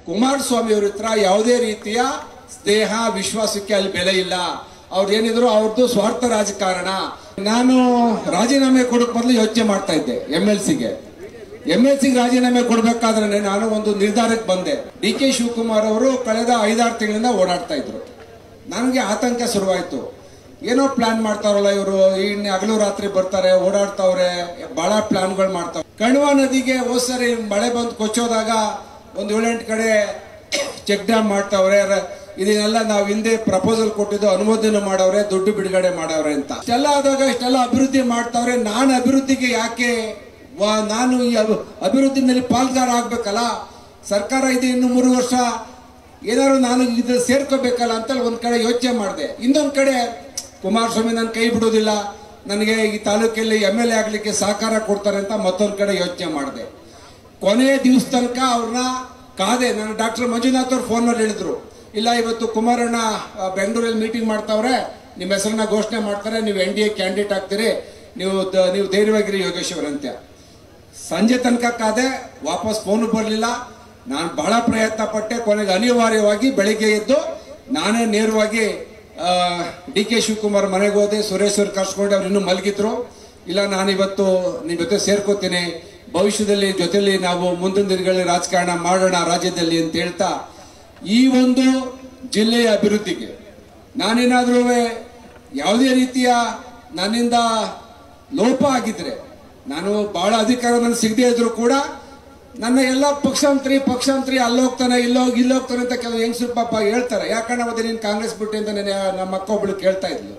ಕುಮಾರಸ್ವಾಮಿ ಅವ್ರ ಹತ್ರ ಯಾವುದೇ ರೀತಿಯ ಸ್ನೇಹ ವಿಶ್ವಾಸಕ್ಕೆ ಅಲ್ಲಿ ಬೆಲೆ ಇಲ್ಲ ಅವ್ರು ಏನಿದ್ರು ಅವ್ರದ್ದು ಸ್ವಾರ್ಥ ರಾಜಕಾರಣ ನಾನು ರಾಜೀನಾಮೆ ಕೊಡಕ್ ಮೊದಲು ಯೋಚನೆ ಮಾಡ್ತಾ ಇದ್ದೆ ಎಂ ಎಲ್ ಸಿಗೆ ಎಂ ಎಲ್ ಸಿಗೆ ರಾಜೀನಾಮೆ ಕೊಡ್ಬೇಕಾದ್ರೆ ನಾನು ಒಂದು ನಿರ್ಧಾರಕ್ಕೆ ಬಂದೆ ಡಿ ಕೆ ಶಿವಕುಮಾರ್ ಅವರು ಕಳೆದ ಐದಾರು ತಿಂಗಳಿಂದ ಓಡಾಡ್ತಾ ಇದ್ರು ನನಗೆ ಆತಂಕ ಶುರುವಾಯ್ತು ಏನೋ ಪ್ಲಾನ್ ಮಾಡ್ತಾರಲ್ಲ ಇವರು ಇನ್ನು ಹಗಲು ರಾತ್ರಿ ಬರ್ತಾರೆ ಓಡಾಡ್ತಾವ್ರೆ ಬಹಳ ಪ್ಲಾನ್ಗಳು ಮಾಡ್ತಾವ್ರೆ ಕಣ್ವ ನದಿಗೆ ಹೋದ್ ಸರಿ ಮಳೆ ಬಂದು ಕೊಚ್ಚೋದಾಗ ಒಂದು ಏಳೆಂಟು ಕಡೆ ಚೆಕ್ ಡ್ಯಾಮ್ ಮಾಡ್ತಾವ್ರೆ ರ- ಇದನ್ನೆಲ್ಲ ನಾವು ಹಿಂದೆ ಪ್ರಪೋಸಲ್ ಕೊಟ್ಟಿದ್ದು ಅನುಮೋದನೆ ಮಾಡವ್ರೆ ದುಡ್ಡು ಬಿಡುಗಡೆ ಮಾಡವ್ರೆ ಅಂತ ಇಷ್ಟೆಲ್ಲ ಆದಾಗ ಇಷ್ಟೆಲ್ಲ ಅಭಿವೃದ್ಧಿ ಮಾಡ್ತಾವ್ರೆ ನಾನು ಅಭಿವೃದ್ಧಿಗೆ ಯಾಕೆ ವಾ- ನಾನು ಈ ಅಭಿ- ಅಭಿವೃದ್ಧಿನಲ್ಲಿ ಪಾಲ್ಗಾರ ಆಗ್ಬೇಕಲ್ಲ ಸರ್ಕಾರ ಇದೆ ಇನ್ನು ಮೂರು ವರ್ಷ ಏನಾದ್ರು ನಾನು ಇದು ಸೇರ್ಕೋಬೇಕಲ್ಲ ಅಂತ ಒಂದ್ ಕಡೆ ಯೋಚನೆ ಮಾಡಿದೆ ಇನ್ನೊಂದ್ ಕಡೆ ಕುಮಾರಸ್ವಾಮಿ ನನ್ನ ಕೈ ಬಿಡೋದಿಲ್ಲ ನನಗೆ ಈ ತಾಲೂಕಲ್ಲಿ ಎಮ್ ಎಲ್ ಎ ಆಗ್ಲಿಕ್ಕೆ ಸಹಕಾರ ಕೊಡ್ತಾರೆ ಅಂತ ಮತ್ತೊಂದ್ ಕಡೆ ಯೋಚನೆ ಮಾಡಿದೆ ಕೊನೆಯ ದಿವಸ ತನಕ ಅವ್ರನ್ನ ಕಾದೆ ನಾನು ಡಾಕ್ಟರ್ ಮಂಜುನಾಥ್ ಅವ್ರು ಫೋನಲ್ಲಿ ಹೇಳಿದ್ರು ಇಲ್ಲ ಇವತ್ತು ಕುಮಾರಣ್ಣ ಆ, ಬೆಂಗಳೂರಲ್ಲಿ ಮೀಟಿಂಗ್ ಮಾಡ್ತಾವ್ರೆ ನಿಮ್ಮ ಹೆಸರನ್ನ ಘೋಷಣೆ ಮಾಡ್ತಾರೆ ನೀವು ಎನ್ ಡಿ ಎ ಕ್ಯಾಂಡಿಡೇಟ್ ಆಗ್ತೀರಿ ನೀವು ದ- ನೀವು ಧೈರ್ಯವಾಗಿರಿ ಯೋಗೇಶ್ ಅವರಂತೆ ಸಂಜೆ ತನಕ ಕಾದೆ ವಾಪಸ್ ಫೋನ್ ಬರಲಿಲ್ಲ ನಾನು ಬಹಳ ಪ್ರಯತ್ನ ಪಟ್ಟೆ ಕೊನೆಗೆ ಅನಿವಾರ್ಯವಾಗಿ ಬೆಳಿಗ್ಗೆ ಎದ್ದು ನಾನೇ ನೇರವಾಗಿ ಡಿ ಕೆ ಶಿವಕುಮಾರ್ ಮನೆಗೆ ಹೋದೆ ಸುರೇಶ್ ಅವ್ರು ಕರ್ಸ್ಕೊಂಡು ಅವ್ರು ಇನ್ನೂ ಮಲಗಿದ್ರು ಇಲ್ಲ ನಾನು ಇವತ್ತು ನಿಮ್ಮ ಜೊತೆ ಸೇರ್ಕೋತೀನಿ ಭವಿಷ್ಯದಲ್ಲಿ ಜೊತೆಲಿ ನಾವು ಮುಂದಿನ ದಿನಗಳಲ್ಲಿ ರಾಜಕಾರಣ ಮಾಡೋಣ ರಾಜ್ಯದಲ್ಲಿ ಅಂತ ಹೇಳ್ತಾ ಈ ಒಂದು ಜಿಲ್ಲೆಯ ಅಭಿವೃದ್ಧಿಗೆ ನಾನೇನಾದ್ರೂ ಯಾವುದೇ ರೀತಿಯ ನನ್ನಿಂದ ಲೋಪ ಆಗಿದ್ರೆ ನಾನು ಬಹಳ ಅಧಿಕಾರ ನನಗೆ ಸಿಗದೇ ಇದ್ರು ಕೂಡ ನನ್ನ ಎಲ್ಲ ಪಕ್ಷಾಂತರಿ ಪಕ್ಷಾಂತರಿ ಅಲ್ಲೋಗ್ತಾನೆ ಇಲ್ಲೋಗಿ ಇಲ್ಲೋಗ್ತಾನೆ ಅಂತ ಕೆಲವು ಹೆಂಗಸರು ಪಾಪ ಹೇಳ್ತಾರೆ ಯಾಕಂದ್ರೆ ಅವತ್ತು ನೀನು ಕಾಂಗ್ರೆಸ್ ಬಿಟ್ಟು ಅಂತ ನನ್ನ ನಮ್ಮ ಅಕ್ಕ ಒಬ್ಳು ಕೇಳ್ತಾ ಇದ್ಲು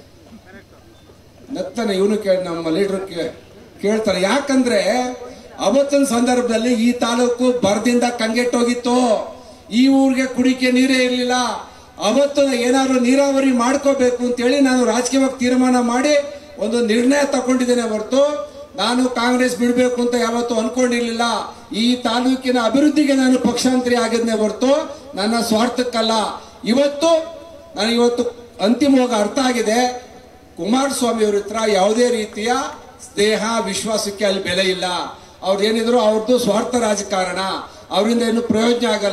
ನಗ್ತಾನೆ ಇವನು ಕೇಳಿ ನಮ್ಮ ಲೀಡರ್ ಕೇಳ್ತಾರೆ ಯಾಕಂದ್ರೆ ಅವತ್ತಿನ ಸಂದರ್ಭದಲ್ಲಿ ಈ ತಾಲೂಕು ಬರದಿಂದ ಕಂಗೆಟ್ಟೋಗಿತ್ತು ಈ ಊರಿಗೆ ಕುಡಿಕೆ ನೀರೇ ಇರಲಿಲ್ಲ ಅವತ್ತು ಏನಾದ್ರು ನೀರಾವರಿ ಮಾಡ್ಕೋಬೇಕು ಅಂತೇಳಿ ನಾನು ರಾಜಕೀಯವಾಗಿ ತೀರ್ಮಾನ ಮಾಡಿ ಒಂದು ನಿರ್ಣಯ ತಗೊಂಡಿದ್ದೇನೆ ಹೊರತು ನಾನು ಕಾಂಗ್ರೆಸ್ ಬಿಡಬೇಕು ಅಂತ ಯಾವತ್ತೂ ಅನ್ಕೊಂಡಿರ್ಲಿಲ್ಲ ಈ ತಾಲೂಕಿನ ಅಭಿವೃದ್ಧಿಗೆ ನಾನು ಪಕ್ಷಾಂತರಿ ಆಗಿದ್ನೇ ಹೊರತು ನನ್ನ ಸ್ವಾರ್ಥಕ್ಕಲ್ಲ ಇವತ್ತು ನನಗೆ ಇವತ್ತು ಅಂತಿಮವಾಗಿ ಅರ್ಥ ಆಗಿದೆ ಕುಮಾರಸ್ವಾಮಿ ಅವ್ರ ಹತ್ರ ಯಾವುದೇ ರೀತಿಯ ಸ್ನೇಹ ವಿಶ್ವಾಸಕ್ಕೆ ಅಲ್ಲಿ ಬೆಲೆ ಇಲ್ಲ ಅವ್ರು ಏನಿದ್ರು ಅವ್ರದ್ದು ಸ್ವಾರ್ಥ ರಾಜಕಾರಣ ಅವರಿಂದ ಏನು ಪ್ರಯೋಜನ ಆಗಲ್ಲ